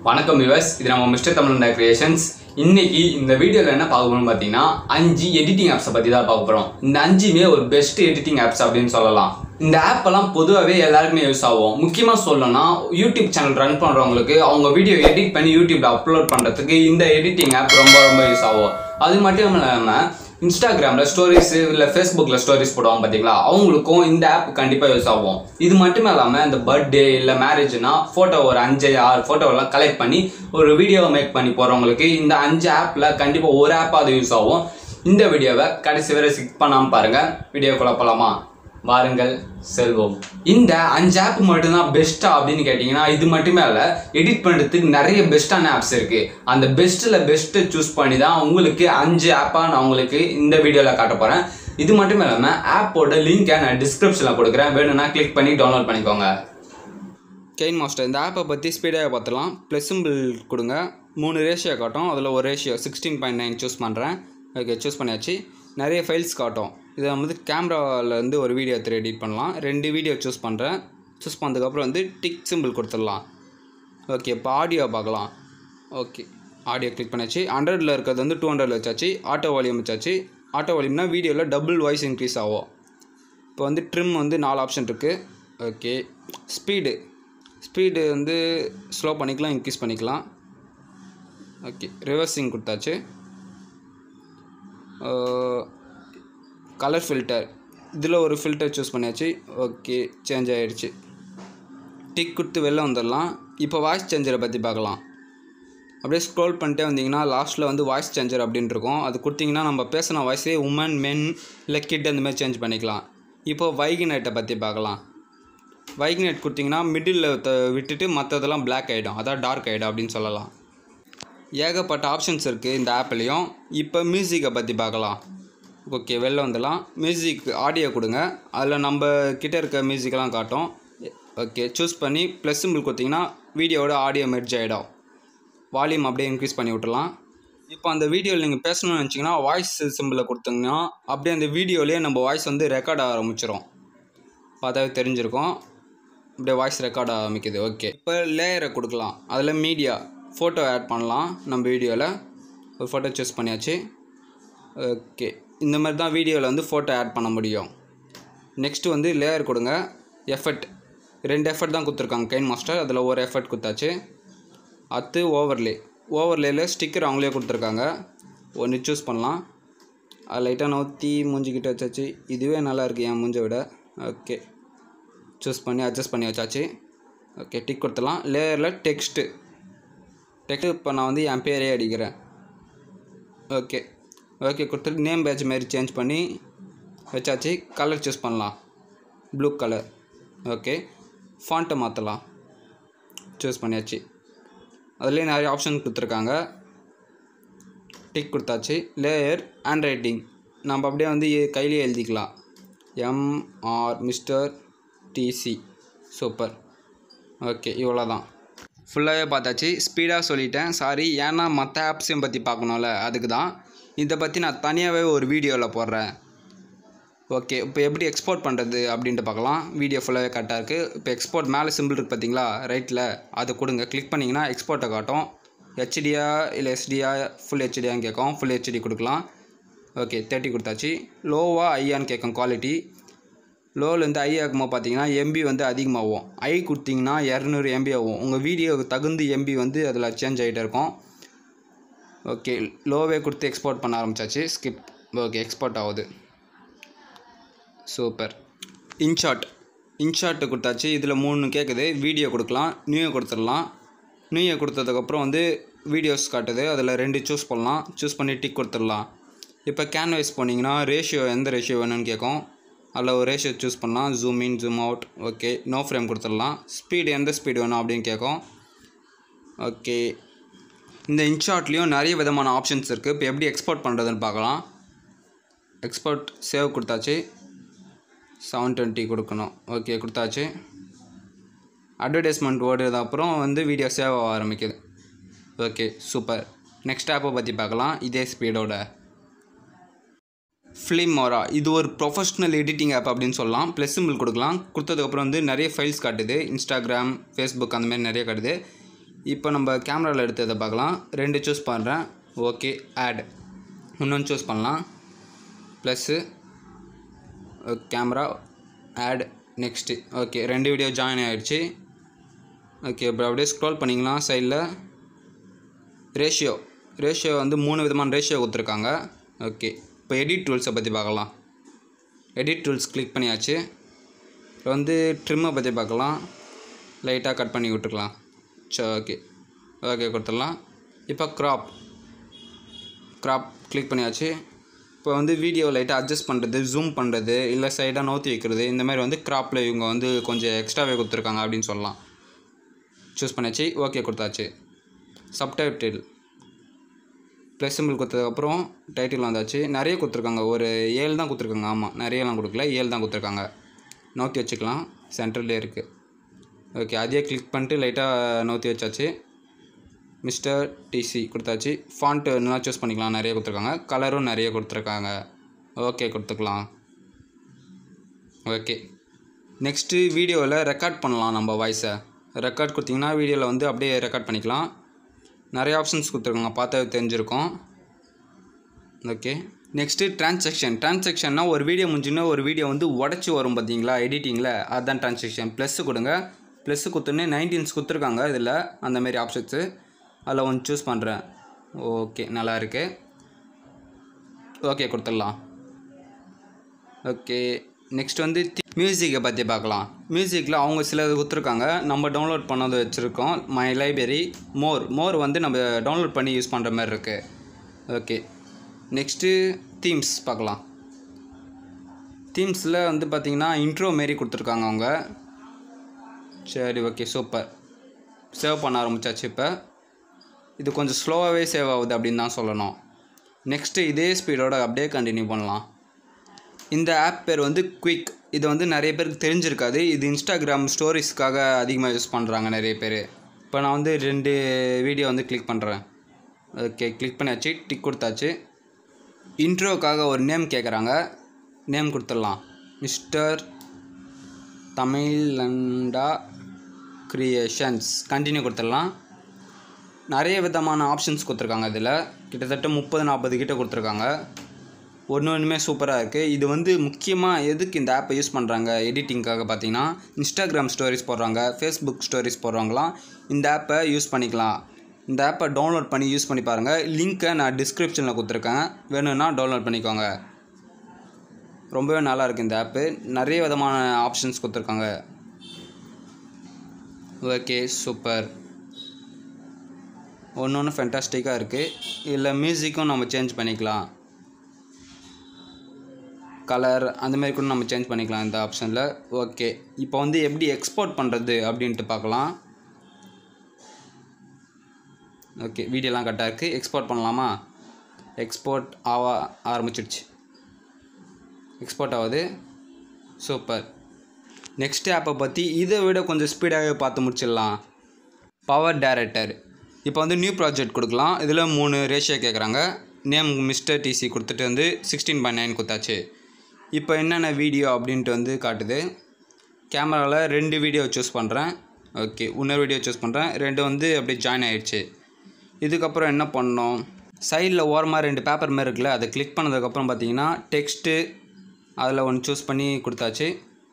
வணக்கம் விவஸ் இது நம்ம மிஸ்டர் தமிழ்நா கிரியேஷன்ஸ் இன்னைக்கு இந்த வீடியோவில் என்ன பார்க்க போறோம்னு பார்த்தீங்கன்னா அஞ்சு எடிட்டிங் ஆப்ஸை பற்றி தான் பார்க்க போகிறோம் இந்த அஞ்சுமே ஒரு பெஸ்ட் எடிட்டிங் ஆப்ஸ் அப்படின்னு சொல்லலாம் இந்த ஆப் எல்லாம் பொதுவாகவே எல்லாருக்குமே யூஸ் ஆகும் முக்கியமாக சொல்லணும்னா யூடியூப் சேனல் ரன் பண்ணுறவங்களுக்கு அவங்க வீடியோ எடிட் பண்ணி யூடியூப்ல அப்லோட் பண்ணுறதுக்கு இந்த எடிட்டிங் ஆப் ரொம்ப ரொம்ப யூஸ் ஆகும் அது மட்டும் இல்லாமல் இன்ஸ்டாகிராமில் ஸ்டோரிஸ் இல்லை ஃபேஸ்புக்கில் ஸ்டோரிஸ் போடுவாங்க பார்த்தீங்களா அவங்களுக்கும் இந்த ஆப் கண்டிப்பாக யூஸ் ஆகும் இது மட்டும் இல்லாமல் இந்த பர்த்டே இல்லை மேரேஜ்னா ஃபோட்டோ ஒரு அஞ்சு ஆறு ஃபோட்டோவெல்லாம் கலெக்ட் பண்ணி ஒரு வீடியோவை மேக் பண்ணி போகிறவங்களுக்கு இந்த அஞ்சு ஆப்பில் கண்டிப்பாக ஒரு ஆப் அது யூஸ் ஆகும் இந்த வீடியோவை கடைசி வரை ஸ்கிப் பண்ணாமல் பாருங்கள் வீடியோக்குள்ள போகலாமா வாருங்கள் செல்வோம் இந்த அஞ்சு ஆப் மட்டும்தான் பெஸ்ட்டா அப்படின்னு கேட்டிங்கன்னா இது மட்டுமே இல்லை எடிட் பண்ணுறதுக்கு நிறைய பெஸ்ட்டான ஆப்ஸ் இருக்குது அந்த பெஸ்ட்டில் பெஸ்ட்டை சூஸ் பண்ணி தான் உங்களுக்கு அஞ்சு ஆப்பாக நான் உங்களுக்கு இந்த வீடியோவில் காட்ட போகிறேன் இது மட்டும் இல்லாமல் ஆப்போட லிங்கை நான் டிஸ்கிரிப்ஷனில் கொடுக்குறேன் வேணும்னா கிளிக் பண்ணி டவுன்லோட் பண்ணிக்கோங்க கெயின் மாஸ்டர் இந்த ஆப்பை பற்றி ஸ்பீடாக பார்த்துலாம் ப்ளஸ் சிம்பிள் கொடுங்க மூணு ரேஷியோ காட்டும் அதில் ஒரு ratio sixteen point nine choose பண்ணுறேன் ஓகே சூஸ் பண்ணியாச்சு நிறைய ஃபைல்ஸ் காட்டும் இதை வந்து கேமராவிலேருந்து ஒரு வீடியோ எடுத்து எடிட் பண்ணலாம் ரெண்டு வீடியோ சூஸ் பண்ணுறேன் சூஸ் பண்ணதுக்கப்புறம் வந்து டிக் சிம்பிள் கொடுத்துடலாம் ஓகே இப்போ ஆடியோ பார்க்கலாம் ஓகே ஆடியோ கிளிக் பண்ணியாச்சு ஹண்ட்ரடில் இருக்கிறது வந்து டூ ஹண்ட்ரடில் வச்சாச்சு ஆட்டோ வால்யூம் வச்சாச்சு ஆட்டோ வால்யூம்னா வீடியோவில் டபுள் வாய்ஸ் இன்க்ரீஸ் ஆகும் இப்போ வந்து ட்ரிம் வந்து நாலு ஆப்ஷன் இருக்குது ஓகே ஸ்பீடு ஸ்பீடு வந்து ஸ்லோ பண்ணிக்கலாம் இன்க்ரீஸ் பண்ணிக்கலாம் ஓகே ரிவர்சிங் கொடுத்தாச்சு கலர் ஃபில்டர் இதில் ஒரு ஃபில்டர் சூஸ் பண்ணியாச்சு ஓகே சேஞ்ச் ஆகிடுச்சு டிக் கொடுத்து வெளில வந்துடலாம் இப்போ வாய்ஸ் சேஞ்சரை பற்றி பார்க்கலாம் அப்படியே ஸ்க்ரோல் பண்ணிட்டே வந்தீங்கன்னா லாஸ்ட்டில் வந்து வாய்ஸ் சேஞ்சர் அப்படின்னு இருக்கும் அது கொடுத்தீங்கன்னா நம்ம பேசின வாய்ஸே உமன் மென் இல்லை கிட் அந்த மாதிரி சேஞ்ச் பண்ணிக்கலாம் இப்போ வைகினேட்டை பற்றி பார்க்கலாம் வைகினேட் கொடுத்தீங்கன்னா மிடில் விட்டுட்டு மற்றதெல்லாம் Black ஆகிடும் அதான் டார்க் ஆகிடும் அப்படின்னு சொல்லலாம் ஏகப்பட்ட ஆப்ஷன்ஸ் இருக்குது இந்த ஆப்லேயும் இப்போ மியூசிக்கை பற்றி பார்க்கலாம் ஓகே வெளில வந்துடலாம் மியூசிக் ஆடியோ கொடுங்க அதில் நம்ம கிட்ட இருக்க மியூசிக்கெல்லாம் காட்டும் ஓகே சூஸ் பண்ணி ப்ளஸ் சிம்பிள் கொடுத்தீங்கன்னா வீடியோவோட ஆடியோ மெர்ஜ் ஆகிடும் வால்யூம் அப்படியே இன்க்ரீஸ் பண்ணி விட்டுலாம் இப்போ அந்த வீடியோவில் நீங்கள் பேசணும்னு நினச்சிங்கன்னா வாய்ஸ் சிம்பிளை கொடுத்தீங்கன்னா அப்படியே அந்த வீடியோலேயே நம்ம வாய்ஸ் வந்து ரெக்கார்ட் ஆரம்பிச்சிடும் பார்த்தாவே தெரிஞ்சிருக்கும் அப்படியே வாய்ஸ் ரெக்கார்ட் ஆரம்பிக்குது ஓகே இப்போ லேயரை கொடுக்கலாம் அதில் மீடியா ஃபோட்டோ ஆட் பண்ணலாம் நம்ம வீடியோவில் ஒரு ஃபோட்டோ சூஸ் பண்ணியாச்சு ஓகே இந்த மாதிரி தான் வீடியோவில் வந்து ஃபோட்டோ ஆட் பண்ண முடியும் நெக்ஸ்ட்டு வந்து லேயர் கொடுங்க எஃபர்ட் ரெண்டு எஃபர்ட் தான் கொடுத்துருக்காங்க கைன் மாஸ்டர் அதில் ஒரு எஃபர்ட் கொடுத்தாச்சு அடுத்து ஓவர்லே ஓவர்லேயில் ஸ்டிக்கர் அவங்களே கொடுத்துருக்காங்க ஒன்று சூஸ் பண்ணலாம் அது லைட்டாக நோத்தி மூஞ்சிக்கிட்ட வச்சாச்சு இதுவே நல்லா இருக்கு என் மூஞ்சை விட ஓகே சூஸ் பண்ணி அட்ஜஸ்ட் பண்ணி வச்சாச்சு ஓகே டிக் கொடுத்துடலாம் லேயரில் டெக்ஸ்ட்டு டெக்ஸ்ட் இப்போ நான் வந்து என் பேரே அடிக்கிறேன் ஓகே ஓகே கொடுத்துட்டு நேம் பேட்ச் மாரி சேஞ்ச் பண்ணி வச்சாச்சு கலர் சூஸ் பண்ணலாம் ப்ளூ கலர் ஓகே ஃபாண்ட்டை மாற்றலாம் சூஸ் பண்ணியாச்சு அதுலேயே நிறைய ஆப்ஷன் கொடுத்துருக்காங்க டிக் கொடுத்தாச்சு லேயர் ஹேண்ட் ரைட்டிங் நம்ம அப்படியே வந்து கையிலேயே எழுதிக்கலாம் MR mister DC super okay இவ்வளோ தான் ஃபுல்லாகவே பார்த்தாச்சு ஸ்பீடாக சொல்லிட்டேன் சாரி ஏன்னா மற்ற ஆப்ஸையும் பற்றி பார்க்கணும்ல அதுக்கு தான் இதை பற்றி நான் தனியாகவே ஒரு வீடியோவில் போடுறேன் ஓகே இப்போ எப்படி எக்ஸ்போர்ட் பண்ணுறது அப்படின்ட்டு பார்க்கலாம் வீடியோ ஃபுல்லாகவே கரெக்டாக இருக்குது இப்போ எக்ஸ்போர்ட் மேலே சிம்பிள் இருக்குது பார்த்தீங்களா ரைட்டில் அதை கொடுங்க கிளிக் பண்ணிங்கன்னா எக்ஸ்போர்ட்டை காட்டும் ஹெச்டியா இல்லை எஸ்டியா ஃபுல் ஹெச்டியான்னு கேட்கும் ஃபுல் ஹெச்டி கொடுக்கலாம் ஓகே தேர்ட்டி கொடுத்தாச்சு லோவா ஐயான்னு கேட்கும் குவாலிட்டி லோலேருந்து ஐ ஆகும்போது பார்த்தீங்கன்னா எம்பி வந்து அதிகமாகும் ஐ கொடுத்தீங்கன்னா இரநூறு எம்பி ஆகும் உங்கள் வீடியோவுக்கு தகுந்த எம்பி வந்து அதில் சேஞ்ச் ஆகிட்டே இருக்கும் ஓகே லோவே கொடுத்து எக்ஸ்போர்ட் பண்ண ஆரம்பிச்சாச்சு ஸ்கிப் ஓகே எக்ஸ்போர்ட் ஆகுது சூப்பர் இன்ஷாட் இன்ஷாட்டு கொடுத்தாச்சு இதில் மூணு கேட்குது வீடியோ கொடுக்கலாம் நியூ கொடுத்துடலாம் நியூ கொடுத்ததுக்கப்புறம் வந்து வீடியோஸ் காட்டுது அதில் ரெண்டு சூஸ் பண்ணலாம் சூஸ் பண்ணி டிக் கொடுத்துடலாம் இப்போ கேன்வைஸ் போனீங்கன்னா ரேஷியோ எந்த ரேஷியோ வேணும்னு கேட்கும் அதில் ஒரு ரேஷியோ சூஸ் பண்ணலாம் zoom in zoom out okay no frame கொடுத்துடலாம் ஸ்பீடு எந்த ஸ்பீடு வேணும் அப்படின்னு கேட்கும் ஓகே இந்த இன்ஷாட்லேயும் நிறைய விதமான ஆப்ஷன்ஸ் இருக்குது இப்போ எப்படி எக்ஸ்போர்ட் பண்ணுறதுன்னு பார்க்கலாம் எக்ஸ்போர்ட் சேவ் கொடுத்தாச்சு செவன் டுவெண்ட்டி கொடுக்கணும் ஓகே கொடுத்தாச்சு அட்வர்டைஸ்மெண்ட் ஓடுறது அப்புறம் வந்து வீடியோ சேவ் ஆக ஆரம்பிக்குது ஓகே சூப்பர் நெக்ஸ்ட் ஆப்பை பற்றி பார்க்கலாம் இதே ஸ்பீடோட ஃபிலிமோரா இது ஒரு ப்ரொஃபஷ்னல் எடிட்டிங் ஆப் அப்படின்னு சொல்லலாம் ப்ளஸ் சிம்பிள் கொடுக்கலாம் கொடுத்ததுக்கப்புறம் வந்து நிறைய ஃபைல்ஸ் காட்டுது இன்ஸ்டாகிராம் ஃபேஸ்புக் அந்த மாதிரி நிறைய காட்டுது இப்போ நம்ம கேமராவில் எடுத்ததை பார்க்கலாம் ரெண்டு சூஸ் பண்ணுறேன் ஓகே ஆட் இன்னொன்று சூஸ் பண்ணலாம் plus camera add next okay ரெண்டு வீடியோ ஜாயின் ஆகிடுச்சு ஓகே இப்போ அப்படியே ஸ்க்ரோல் பண்ணிக்கலாம் சைடில் ரேஷியோ ரேஷியோ வந்து மூணு விதமான ரேஷியோ கொடுத்துருக்காங்க ஓகே இப்போ எடிட் டூல்ஸை பற்றி பார்க்கலாம் எடிட் டூல்ஸ் கிளிக் பண்ணியாச்சு இப்போ வந்து ட்ரிம்மை பற்றி பார்க்கலாம் லைட்டாக கட் பண்ணி விட்டுக்கலாம் சரி ஓகே ஓகே கொடுத்துடலாம் இப்போ க்ராப் க்ராப் கிளிக் பண்ணியாச்சு இப்போ வந்து வீடியோ லைட்டாக அட்ஜஸ்ட் பண்ணுறது ஜூம் பண்ணுறது இல்லை சைடாக நோத்தி வைக்கிறது இந்த மாதிரி வந்து க்ராப்பில் இவங்க வந்து கொஞ்சம் எக்ஸ்ட்ராவே கொடுத்துருக்காங்க அப்படின்னு சொல்லலாம் சூஸ் பண்ணியாச்சு ஓகே கொடுத்தாச்சு சப்டைட்டில் ப்ளஸ் சிம்பிள் கொடுத்ததுக்கப்புறம் டைட்டில் வந்தாச்சு நிறைய கொடுத்துருக்காங்க ஒரு ஏழு தான் கொடுத்துருக்காங்க ஆமாம் நிறையலாம் கொடுக்கல ஏழு தான் கொடுத்துருக்காங்க நோத்தி வச்சுக்கலாம் சென்ட்ரல்லே இருக்குது ஓகே அதையே கிளிக் பண்ணிட்டு லைட்டாக நோத்தி வச்சாச்சு மிஸ்டர் டிசி கொடுத்தாச்சு ஃபாண்ட்டு நல்லா சூஸ் பண்ணிக்கலாம் நிறைய கொடுத்துருக்காங்க கலரும் நிறைய கொடுத்துருக்காங்க ஓகே கொடுத்துக்கலாம் ஓகே நெக்ஸ்ட்டு வீடியோவில் ரெக்கார்ட் பண்ணலாம் நம்ம வாய்ஸை ரெக்கார்ட் கொடுத்திங்கன்னா வீடியோவில் வந்து அப்படியே ரெக்கார்ட் பண்ணிக்கலாம் நிறைய ஆப்ஷன்ஸ் கொடுத்துருக்காங்க பார்த்தா தெரிஞ்சிருக்கும் ஓகே நெக்ஸ்ட்டு டிரான்சாக்ஷன் டிரான்சாக்ஷன்னா ஒரு வீடியோ முடிஞ்சுன்னா ஒரு வீடியோ வந்து உடச்சி வரும் பார்த்தீங்களா எடிட்டிங்கில் அதுதான் டிரான்சாக்ஷன் ப்ளஸ்ஸு கொடுங்க ப்ளஸ்ஸு கொடுத்தோன்னே நைன்டீன்ஸ் கொடுத்துருக்காங்க இதில் அந்தமாரி ஆப்ஷன்ஸு அதில் ஒன்று சூஸ் பண்ணுறேன் ஓகே நல்லா இருக்கு ஓகே கொடுத்துடலாம் ஓகே நெக்ஸ்ட் வந்து மியூசிக்கை பற்றி பார்க்கலாம் மியூசிக்கில் அவங்க சிலது கொடுத்துருக்காங்க நம்ம டவுன்லோட் பண்ணது வச்சுருக்கோம் மை லைப்ரரி மோர் மோர் வந்து நம்ம டவுன்லோட் பண்ணி யூஸ் பண்ணுற மாதிரி இருக்குது ஓகே நெக்ஸ்ட்டு தீம்ஸ் பார்க்கலாம் தீம்ஸில் வந்து பார்த்திங்கன்னா இன்ட்ரோ மாரி கொடுத்துருக்காங்க அவங்க சரி ஓகே சூப்பர் சேவ் பண்ண ஆரம்பிச்சாச்சு இப்போ இது கொஞ்சம் ஸ்லோவாகவே சேவ் ஆகுது அப்படின்னு தான் சொல்லணும் நெக்ஸ்ட்டு இதே ஸ்பீடோட அப்படியே கண்டினியூ பண்ணலாம் இந்த ஆப் பேர் வந்து குயிக் இது வந்து நிறைய பேருக்கு தெரிஞ்சிருக்காது இது இன்ஸ்டாகிராம் ஸ்டோரிஸ்க்காக அதிகமாக யூஸ் பண்ணுறாங்க நிறைய பேர் இப்போ நான் வந்து ரெண்டு வீடியோ வந்து கிளிக் பண்ணுறேன் ஓகே கிளிக் பண்ணியாச்சு டிக் கொடுத்தாச்சு இன்ட்ரோக்காக ஒரு நேம் கேட்குறாங்க நேம் கொடுத்துடலாம் மிஸ்டர் தமிழண்டா க்ரியேஷன்ஸ் கண்டினியூ கொடுத்துடலாம் நிறைய விதமான ஆப்ஷன்ஸ் கொடுத்துருக்காங்க இதில் கிட்டத்தட்ட முப்பது நாற்பது கிட்ட கொடுத்துருக்காங்க ஒன்று ஒன்றுமே சூப்பராக இருக்குது இது வந்து முக்கியமாக எதுக்கு இந்த ஆப்பை யூஸ் பண்ணுறாங்க எடிட்டிங்காக பார்த்தீங்கன்னா இன்ஸ்டாகிராம் ஸ்டோரிஸ் போடுறாங்க ஃபேஸ்புக் ஸ்டோரிஸ் போடுறவங்களாம் இந்த ஆப்பை யூஸ் பண்ணிக்கலாம் இந்த ஆப்பை டவுன்லோட் பண்ணி யூஸ் பண்ணி பாருங்கள் லிங்க்கை நான் டிஸ்கிரிப்ஷனில் கொடுத்துருக்கேன் வேணும்னா டவுன்லோட் பண்ணிக்கோங்க ரொம்பவே நல்லா இருக்குது இந்த ஆப்பு நிறைய விதமான ஆப்ஷன்ஸ் கொடுத்துருக்காங்க ஓகே சூப்பர் ஒன்று ஒன்று ஃபென்டாஸ்டிக்காக இருக்குது இதில் மியூசிக்கும் நம்ம சேஞ்ச் பண்ணிக்கலாம் கலர் அந்த மாதிரி கூட நம்ம சேஞ்ச் பண்ணிக்கலாம் இந்த ஆப்ஷனில் ஓகே இப்போ வந்து எப்படி எக்ஸ்போர்ட் பண்ணுறது அப்படின்ட்டு பார்க்கலாம் ஓகே வீடியோலாம் கரெக்டாக இருக்குது எக்ஸ்போர்ட் பண்ணலாமா எக்ஸ்போர்ட் ஆக ஆரம்பிச்சிடுச்சு எக்ஸ்போர்ட் ஆகுது சூப்பர் நெக்ஸ்ட் ஆப்பை பற்றி இதை விட கொஞ்சம் ஸ்பீடாகவே பார்த்து முடிச்சிடலாம் பவர் டேரக்டர் இப்போ வந்து நியூ ப்ராஜெக்ட் கொடுக்கலாம் இதில் மூணு ரேஷியோ கேட்குறாங்க நேம் மிஸ்டர் டிசி கொடுத்துட்டு வந்து சிக்ஸ்டீன் பாயிண்ட் நைன் கொடுத்தாச்சு இப்போ என்னென்ன வீடியோ அப்படின்ட்டு வந்து காட்டுது கேமராவில் ரெண்டு வீடியோ சூஸ் பண்ணுறேன் ஓகே இன்னொரு வீடியோ சூஸ் பண்ணுறேன் ரெண்டு வந்து அப்படியே ஜாயின் ஆகிடுச்சு இதுக்கப்புறம் என்ன பண்ணோம் சைடில் ஓரமாக ரெண்டு பேப்பர் மாதிரி இருக்குல்ல அதை கிளிக் பண்ணதுக்கப்புறம் பார்த்தீங்கன்னா டெக்ஸ்ட்டு அதில் ஒன்று சூஸ் பண்ணி கொடுத்தாச்சு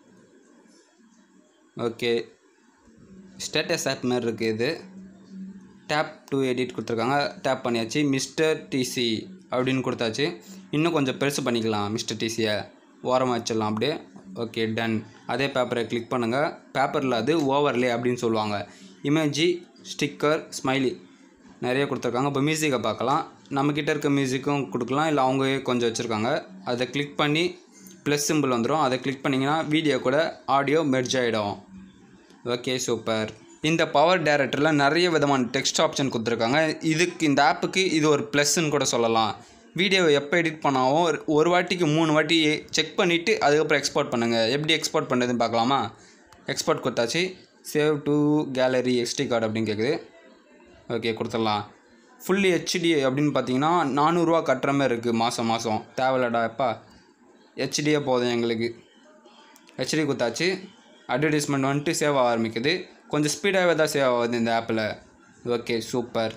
ஓகே ஸ்டேட்டஸ் ஆப் மாதிரி இருக்குது இது டேப் டு எடிட் கொடுத்துருக்காங்க டேப் பண்ணியாச்சு மிஸ்டர் டிசி அப்படின்னு கொடுத்தாச்சு இன்னும் கொஞ்சம் பெருசு பண்ணிக்கலாம் மிஸ்டர் டிசியை ஓரமாக வச்சிடலாம் அப்படியே ஓகே டன் அதே பேப்பரை கிளிக் பண்ணுங்கள் பேப்பரில் அது ஓவர்லே அப்படின்னு சொல்லுவாங்க இமேஜி ஸ்டிக்கர் ஸ்மைலி நிறைய கொடுத்துருக்காங்க இப்போ மியூசிக்கை பார்க்கலாம் நம்மக்கிட்ட இருக்க மியூசிக்கும் கொடுக்கலாம் இல்லை அவங்க கொஞ்சம் வச்சுருக்காங்க அதை கிளிக் பண்ணி ப்ளஸ் சிம்பிள் வந்துடும் அதை கிளிக் பண்ணிங்கன்னா வீடியோ கூட ஆடியோ மெர்ஜ் ஆகிடும் ஓகே சூப்பர் இந்த பவர் டேரக்டரில் நிறைய விதமான டெக்ஸ்ட் ஆப்ஷன் கொடுத்துருக்காங்க இதுக்கு இந்த ஆப்புக்கு இது ஒரு ப்ளஸ்ன்னு கூட சொல்லலாம் வீடியோவை எப்போ எடிட் பண்ணாலும் ஒரு- ஒரு வாட்டிக்கு மூணு வாட்டி செக் பண்ணிவிட்டு அதுக்கப்புறம் எக்ஸ்போர்ட் பண்ணுங்கள் எப்படி எக்ஸ்போர்ட் பண்ணுறதுன்னு பார்க்கலாமா எக்ஸ்போர்ட் கொடுத்தாச்சு save to gallery XD card அப்படின்னு கேட்குது ஓகே கொடுத்துடலாம் ஃபுல்லி ஹெச்டி அப்படின்னு பார்த்தீங்கன்னா நானூறுரூவா கட்டுற மாதிரி இருக்குது மாதம் மாதம் தேவையில்லடா எப்பா ஹெச்டியே போதும் எங்களுக்கு ஹெச்டி கொடுத்தாச்சு அட்வர்டைஸ்மெண்ட் வந்துட்டு சேவ் ஆக ஆரம்பிக்குது கொஞ்சம் ஸ்பீடாகவே தான் சேவ் ஆகுது இந்த ஆப்பில் ஓகே சூப்பர்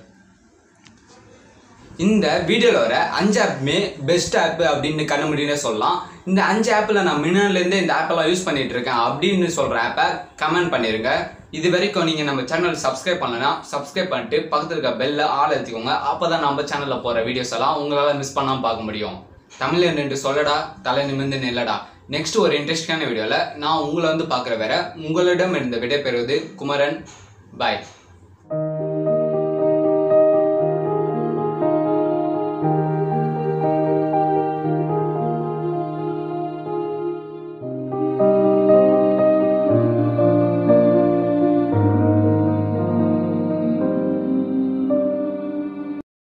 இந்த வீடியோவில் வர அஞ்சு ஆப்புமே பெஸ்ட் ஆப் அப்படின்னு கண்ண முடியும்னே சொல்லலாம் இந்த அஞ்சு ஆப்பில் நான் முன்னாடிலேருந்தே இந்த ஆப்பெல்லாம் யூஸ் பண்ணிட்டு இருக்கேன் அப்படின்னு சொல்கிற ஆப்பை கமெண்ட் பண்ணிடுங்க இது வரைக்கும் நீங்கள் நம்ம சேனல் சப்ஸ்கிரைப் பண்ணலனா சப்ஸ்கிரைப் பண்ணிட்டு பக்கத்தில் இருக்க பெல்ல ஆள் எடுத்துக்கோங்க அப்போ தான் நம்ம சேனலில் போகிற வீடியோஸ் எல்லாம் உங்களால் மிஸ் பண்ணாமல் பார்க்க முடியும் தமிழில் நின்று சொல்லடா தலை நிமிர்ந்து நில்லடா நெக்ஸ்ட் ஒரு இன்ட்ரெஸ்டிங்கான வீடியோவில் நான் உங்களை வந்து பார்க்குற வர உங்களிடம் இருந்த விடைபெறுவது குமரன் பாய்